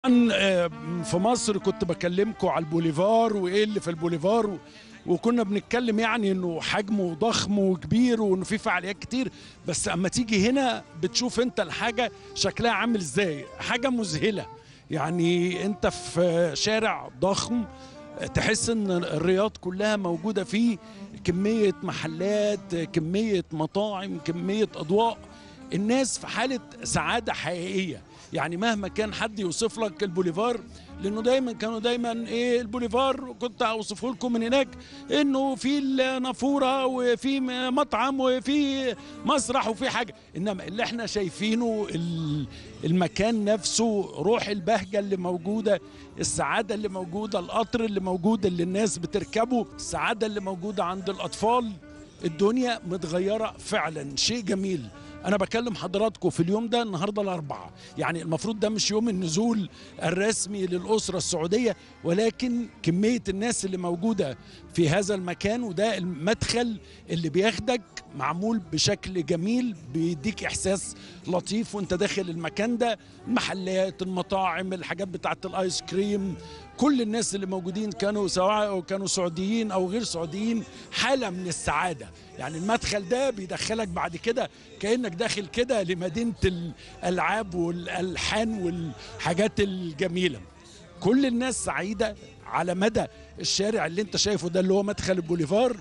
طبعاً، في مصر كنت بكلمكم على البوليفار وايه اللي في البوليفار و... وكنا بنتكلم يعني انه حجمه ضخم وكبير وانه في فعاليات كتير بس اما تيجي هنا بتشوف انت الحاجه شكلها عامل ازاي حاجه مذهله يعني انت في شارع ضخم تحس ان الرياض كلها موجوده فيه كميه محلات كميه مطاعم كميه اضواء الناس في حاله سعاده حقيقيه يعني مهما كان حد يوصف لك البوليفار لانه دايما كانوا دايما ايه البوليفار كنت اوصفه لكم من هناك انه في النافوره وفي مطعم وفي مسرح وفي حاجه انما اللي احنا شايفينه المكان نفسه روح البهجه اللي موجوده السعاده اللي موجوده القطر اللي موجود اللي الناس بتركبه السعاده اللي موجوده عند الاطفال الدنيا متغيره فعلا شيء جميل انا بكلم حضراتكم في اليوم ده النهارده الاربعاء يعني المفروض ده مش يوم النزول الرسمي للاسره السعوديه ولكن كميه الناس اللي موجوده في هذا المكان وده المدخل اللي بياخدك معمول بشكل جميل بيديك احساس لطيف وانت داخل المكان ده المحلات المطاعم الحاجات بتاعه الايس كريم كل الناس اللي موجودين كانوا سواء كانوا سعوديين او غير سعوديين حاله من السعاده يعني المدخل ده بيدخلك بعد كده كانك داخل كده لمدينه الالعاب والالحان والحاجات الجميله كل الناس سعيده على مدى الشارع اللي انت شايفه ده اللي هو مدخل البوليفار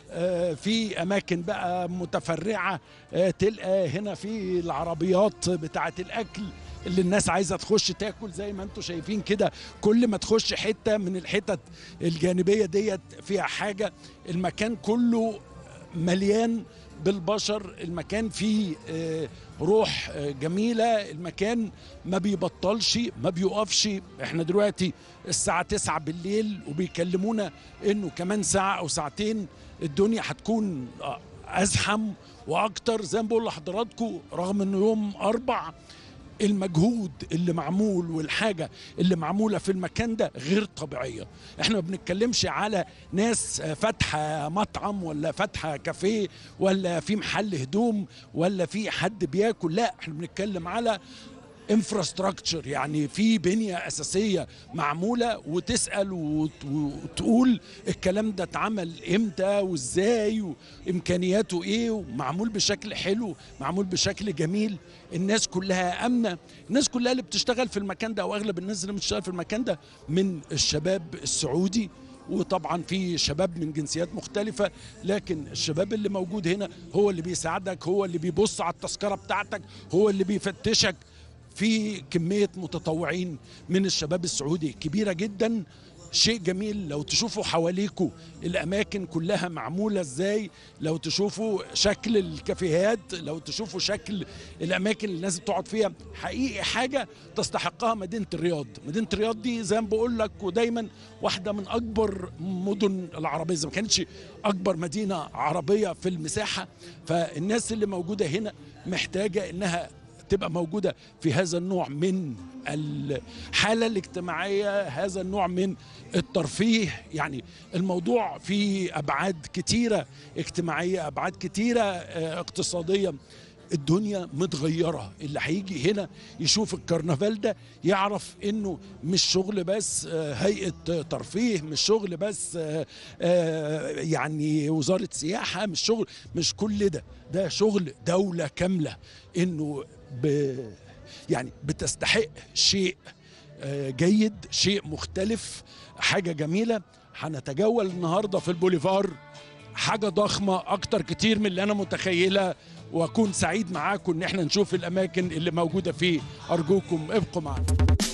في اماكن بقى متفرعه تلقى هنا في العربيات بتاعه الاكل اللي الناس عايزه تخش تاكل زي ما انتم شايفين كده كل ما تخش حته من الحتت الجانبيه ديت فيها حاجه المكان كله مليان بالبشر المكان فيه روح جميلة المكان ما بيبطلش ما بيقفش احنا دلوقتي الساعة 9 بالليل وبيكلمونا انه كمان ساعة او ساعتين الدنيا هتكون ازحم واكتر زي ما بقول لحضراتكم رغم انه يوم اربع المجهود اللي معمول والحاجه اللي معموله في المكان ده غير طبيعيه احنا ما بنتكلمش على ناس فاتحه مطعم ولا فاتحه كافيه ولا في محل هدوم ولا في حد بياكل لا احنا بنتكلم على انفراستراكشر يعني في بنيه اساسيه معموله وتسال وتقول الكلام ده اتعمل امتى وازاي وامكانياته ايه ومعمول بشكل حلو معمول بشكل جميل الناس كلها امنه الناس كلها اللي بتشتغل في المكان ده او اغلب الناس اللي بتشتغل في المكان ده من الشباب السعودي وطبعا في شباب من جنسيات مختلفة لكن الشباب اللي موجود هنا هو اللي بيساعدك هو اللي بيبص على التذكرة بتاعتك هو اللي بيفتشك في كمية متطوعين من الشباب السعودي كبيرة جدا شيء جميل لو تشوفوا حواليكوا الأماكن كلها معمولة إزاي لو تشوفوا شكل الكافيهات لو تشوفوا شكل الأماكن اللي الناس بتقعد فيها حقيقي حاجة تستحقها مدينة الرياض مدينة الرياض دي زي ما بقول لك ودايما واحدة من أكبر مدن العربية إذا ما كانتش أكبر مدينة عربية في المساحة فالناس اللي موجودة هنا محتاجة إنها تبقى موجودة في هذا النوع من الحالة الاجتماعية هذا النوع من الترفيه يعني الموضوع فيه أبعاد كتيرة اجتماعية أبعاد كتيرة اقتصادية الدنيا متغيرة اللي هيجي هنا يشوف الكرنفال ده يعرف انه مش شغل بس هيئة ترفيه مش شغل بس يعني وزارة سياحة مش شغل مش كل ده ده شغل دولة كاملة انه ب يعني بتستحق شيء جيد شيء مختلف حاجة جميلة هنتجول النهاردة في البوليفار حاجة ضخمة أكتر كتير من اللي أنا متخيلة وأكون سعيد معاكم إن احنا نشوف الأماكن اللي موجودة فيه أرجوكم ابقوا معنا